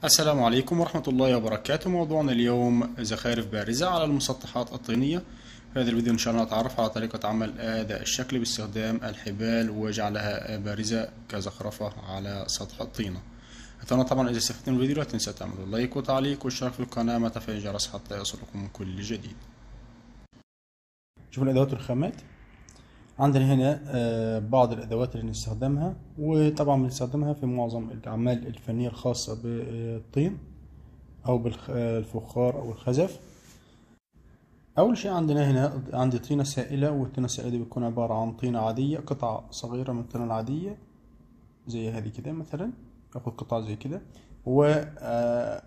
السلام عليكم ورحمة الله وبركاته موضوعنا اليوم زخارف بارزة على المسطحات الطينية في هذا الفيديو إن شاء الله نتعرف على طريقة عمل هذا الشكل باستخدام الحبال وجعلها بارزة كزخرفة على سطح الطينة أتمنى طبعا إذا استفدتم من الفيديو لا تنسى تعملوا لايك وتعليق واشتراك في القناة ما تفعيل الجرس حتى يصلكم كل جديد شوفوا الأدوات والخامات عندنا هنا آه، بعض الأدوات اللي نستخدمها وطبعا بنستخدمها في معظم الأعمال الفنية الخاصة بالطين أو بالفخار أو الخزف أول شيء عندنا هنا عندي طينة سائلة والطينة السائلة دي بتكون عبارة عن طينة عادية قطع صغيرة من الطينة العادية زي هذه كده مثلا أخد قطعة زي كده وأجعلها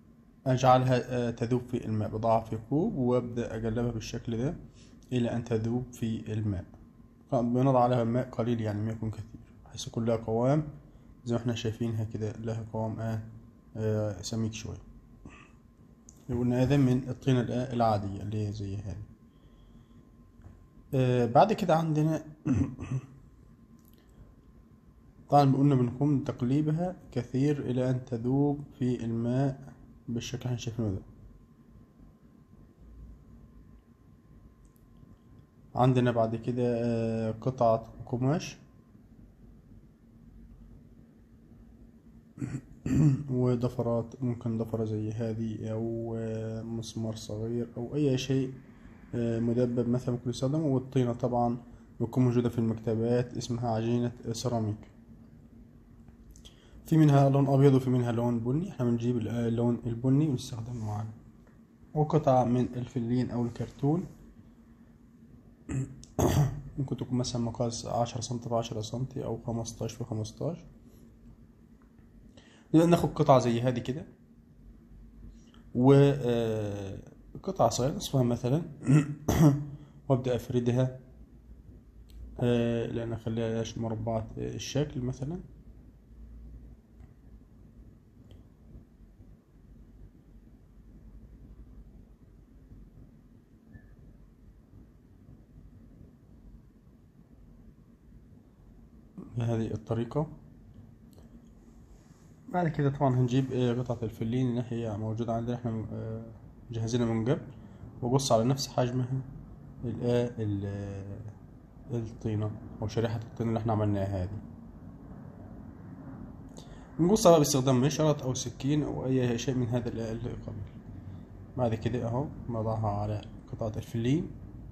تذوب في الماء بضعها في كوب وأبدأ أقلبها بالشكل ده إلى أن تذوب في الماء بنضع عليها ماء قليل يعني ما يكون كثير بحيث يكون لها قوام زي ما احنا شايفينها كده لها قوام آه, آه سميك شوية قلنا هذا من الطينة العادية اللي هي زي هذه آه بعد كده عندنا طبعا قلنا بنقوم تقليبها كثير إلى أن تذوب في الماء بالشكل اللي احنا شايفينه ده عندنا بعد كده قطعة قماش وضفرات ممكن ضفرة زي هذه أو مسمار صغير أو أي شيء مدبب مثلا ممكن يستخدم والطينة طبعا بتكون موجودة في المكتبات اسمها عجينة سيراميك في منها لون أبيض وفي منها لون بني احنا بنجيب اللون البني ونستخدمه معانا وقطعة من الفلين أو الكرتون ممكن تكون مثلا مقاس عشرة سنتي في عشرة سنتي أو خمستاشر في خمستاشر نبدأ ناخد قطعة زي هذه كده و قطعة صغيرة نصفها مثلا وأبدأ أفردها لأن أخليها مربعة الشكل مثلا بهذه الطريقة بعد كده طبعا هنجيب قطعة الفلين اللي هي موجودة عندنا احنا مجهزينها من قبل وبص على نفس حجمها الطينة أو شريحة الطينة اللي احنا عملناها هذه نقصها بقى باستخدام مشرط أو سكين أو أي شيء من هذا القبيل بعد كده أهو نضعها على قطعة الفلين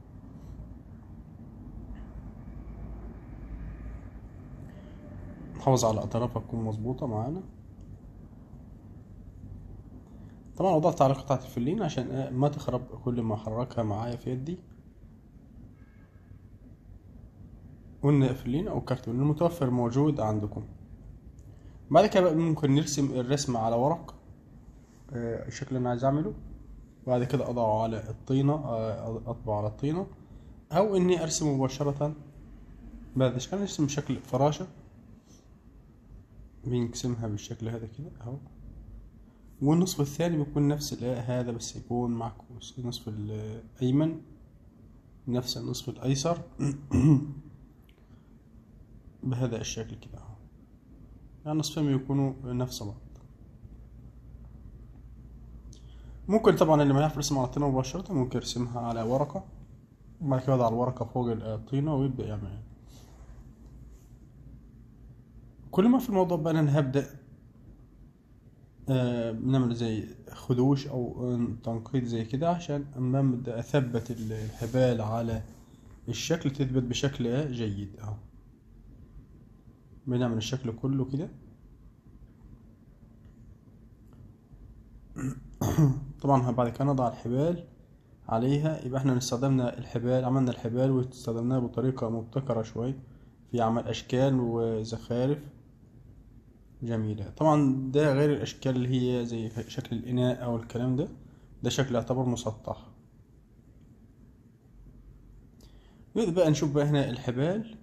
نحافظ على اطرافها تكون مظبوطة معانا طبعا وضعت على قطعة الفلين عشان ما تخرب كل ما احركها معايا في يدي قلنا فلين او كرتون المتوفر موجود عندكم بعد كده ممكن نرسم الرسمة على ورق الشكل اللي انا عايز اعمله بعد كده اضعه على الطينة اطبع على الطينة او اني ارسم مباشرة بهذا الشكل نرسم بشكل فراشة بنقسمها بالشكل هذا كده اهو والنصف الثاني بيكون نفس هذا بس يكون معكوس النصف الايمن نفس النصف الايسر بهذا الشكل كده اهو يعني النصفين بيكونوا نفس بعض ممكن طبعا اللي ما يعرف يرسم على الطينة مباشرة ممكن يرسمها على ورقة وبعد كده يضع الورقة فوق الطينة ويبدأ يعملها كل ما في الموضوع بقى انا هبدا آه نعمل زي خدوش او تنقيط زي كده عشان اما ابدا اثبت الحبال على الشكل تثبت بشكل جيد اهو بنعمل الشكل كله كده طبعا بعد كده نضع الحبال عليها يبقى احنا استخدمنا الحبال عملنا الحبال واستخدمناها بطريقة مبتكرة شوي في عمل اشكال وزخارف جميلة طبعا ده غير الأشكال اللي هي زي شكل الإناء أو الكلام ده ده شكل يعتبر مسطح نبدأ بقى نشوف بقى هنا الحبال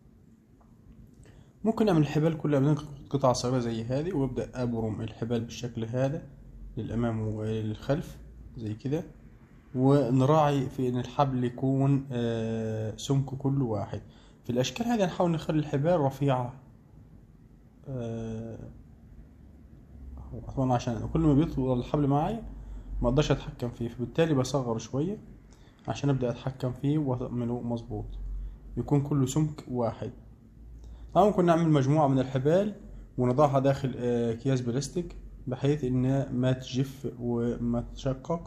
ممكن نعمل الحبال كلها من قطع صغيرة زي هذه وابدأ أبرم الحبال بالشكل هذا للأمام وللخلف زي كده ونراعي في إن الحبل يكون سمك كله واحد في الأشكال هذه نحاول نخلي الحبال رفيعة هو طبعا عشان كل ما بيطول الحبل معايا ما اقدرش اتحكم فيه فبالتالي بصغر شوية عشان ابدأ اتحكم فيه واعمله مظبوط يكون كله سمك واحد طبعا ممكن نعمل مجموعة من الحبال ونضعها داخل آه، اكياس بلاستيك بحيث انها ما تجف وما تشقق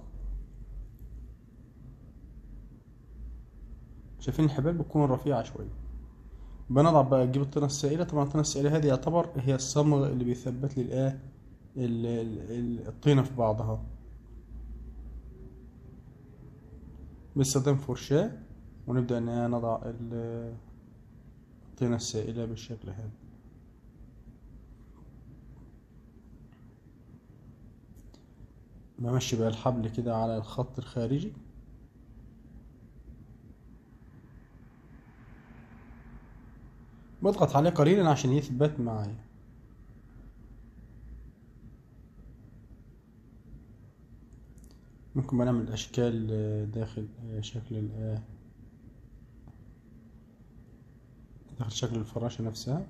شايفين الحبال بتكون رفيعة شوية بنضع بقى نجيب الطينة السائلة طبعا الطينة السائلة هذه يعتبر هي الصمغ اللي بيثبت لي الايه ال- ال- ال- الطينة في بعضها باستخدام فرشاة ونبدأ ان نضع ال- الطينة السائلة بالشكل هذا بمشي بقى الحبل كده على الخط الخارجي بضغط عليه قليلا عشان يثبت معايا ممكن بنعمل أشكال آه، داخل آه، شكل ال- آه، داخل شكل الفراشة نفسها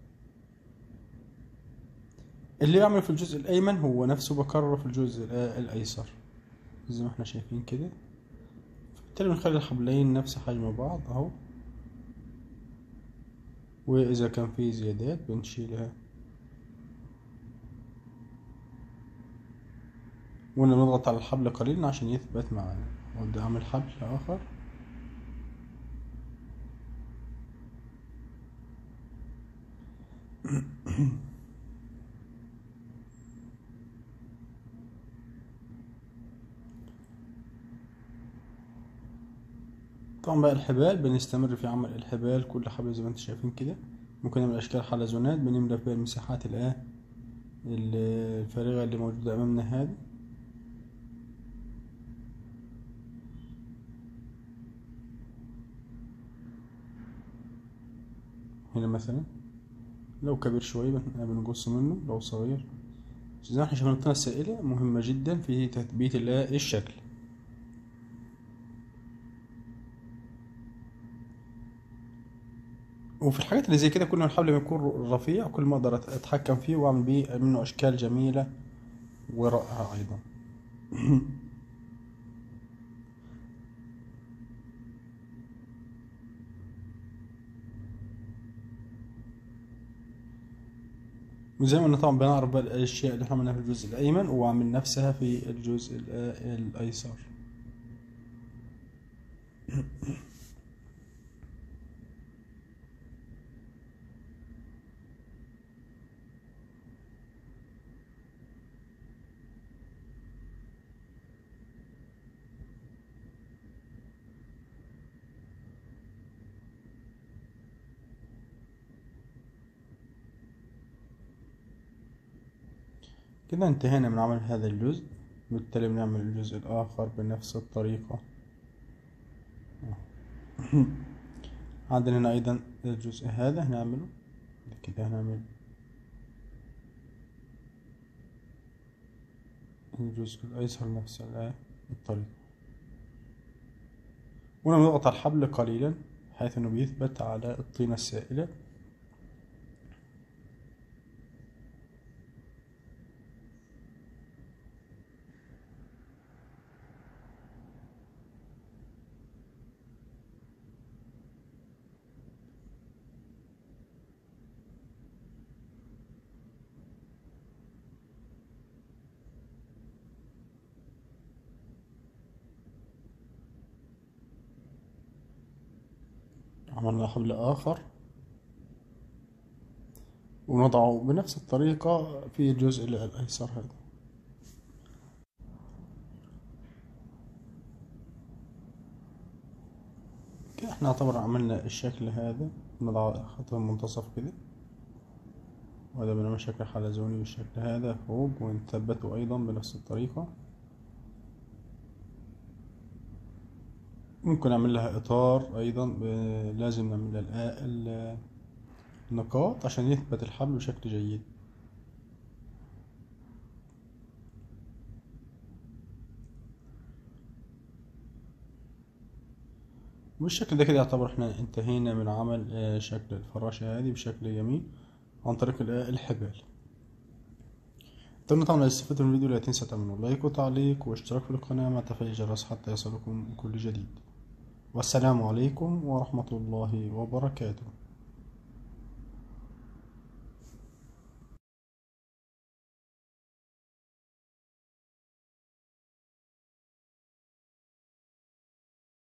اللي بعمله في الجزء الأيمن هو نفسه بكرره في الجزء ال- آه، الأيسر زي ما احنا شايفين كده بالتالي بنخلي الحبلين نفس حجم بعض أهو وإذا كان في زيادات بنشيلها ونضغط على الحبل قليلا عشان يثبت معانا وأبدأ أعمل حبل آخر طبعا بقى الحبال بنستمر في عمل الحبال كل حبل زي ما انتم شايفين كده ممكن نعمل أشكال حلزونات بنملى فيها المساحات الآه ال- الفارغة اللي موجودة أمامنا هذه هنا مثلا لو كبير شوية بن- بنقص منه لو صغير زي ما احنا شايفين الطينة السائلة مهمة جدا في تثبيت ال- الشكل وفي الحاجات اللي زي كده كل ما الحبل بيكون رفيع كل ما اقدر أت- اتحكم فيه واعمل بيه منه اشكال جميلة ورائعة ايضا وزي ما قلنا طبعا بنعرف بقى الاشياء اللي احنا عملناها في الجزء الايمن واعمل نفسها في الجزء ال- الايسر كده انتهينا من عمل هذا الجزء بالتالي بنعمل الجزء الآخر بنفس الطريقة عندنا هنا أيضا الجزء هذا هنعمله كده هنعمل الجزء الأيسر نفس ال- الطريقة ونضغط على الحبل قليلا حيث انه بيثبت على الطينة السائلة عملنا حبل آخر ونضعه بنفس الطريقة في الجزء الأيسر هذا كده احنا نعتبر عملنا الشكل هذا نضع خط المنتصف كده وهذا بنعمل شكل حلزوني بالشكل هذا فوق ونثبته أيضا بنفس الطريقة ممكن نعمل لها إطار أيضا ب- لازم نعمل لها الآ- ال- النقاط عشان يثبت الحبل بشكل جيد بالشكل ده كده يعتبر احنا انتهينا من عمل آه، شكل الفراشة هذه بشكل جميل عن طريق ال- الحبال اتمنى طبعا لو استفدتوا من الفيديو لا تنسى تعملوا لايك وتعليق واشتراك في القناة مع تفعيل الجرس حتى يصلكم كل جديد والسلام عليكم ورحمة الله وبركاته